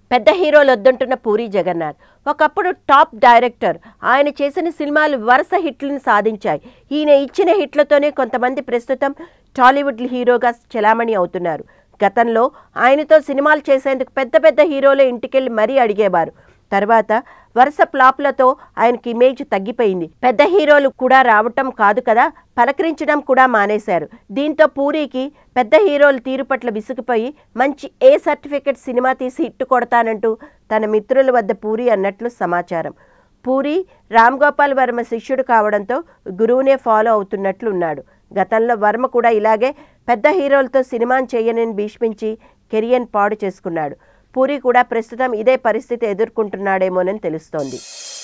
పెద్ద హీరోలు వద్దంటున్న పూరి జగన్నాథ్ ఒకప్పుడు టాప్ డైరెక్టర్ ఆయన చేసిన సినిమాలు వరుస హిట్లను సాధించాయి ఈయన ఇచ్చిన హిట్లతోనే కొంతమంది ప్రస్తుతం టాలీవుడ్ హీరోగా చలామణి అవుతున్నారు గతంలో ఆయనతో సినిమాలు చేసేందుకు పెద్ద పెద్ద హీరోల ఇంటికెళ్ళి మరీ అడిగేవారు తర్వాత వరుస ఫ్లాప్లతో ఆయనకి ఇమేజ్ తగ్గిపోయింది పెద్ద హీరోలు కూడా రావటం కాదు కదా పలకరించడం కూడా మానేశారు దీంతో పూరికి పెద్ద హీరోల తీరు పట్ల విసిగిపోయి మంచి ఏ సర్టిఫికెట్ సినిమా తీసి ఇట్టు కొడతానంటూ తన మిత్రుల వద్ద పూరి అన్నట్లు సమాచారం పూరి రామ్ గోపాల్ వర్మ శిష్యుడు కావడంతో గురువునే ఫాలో అవుతున్నట్లు ఉన్నాడు గతంలో వర్మ కూడా ఇలాగే పెద్ద హీరోలతో సినిమాను చేయనని భీష్మించి కెరియర్ పాడు చేసుకున్నాడు పూరి కూడా ప్రస్తుతం ఇదే పరిస్థితి ఎదుర్కొంటున్నాడేమోనని తెలుస్తోంది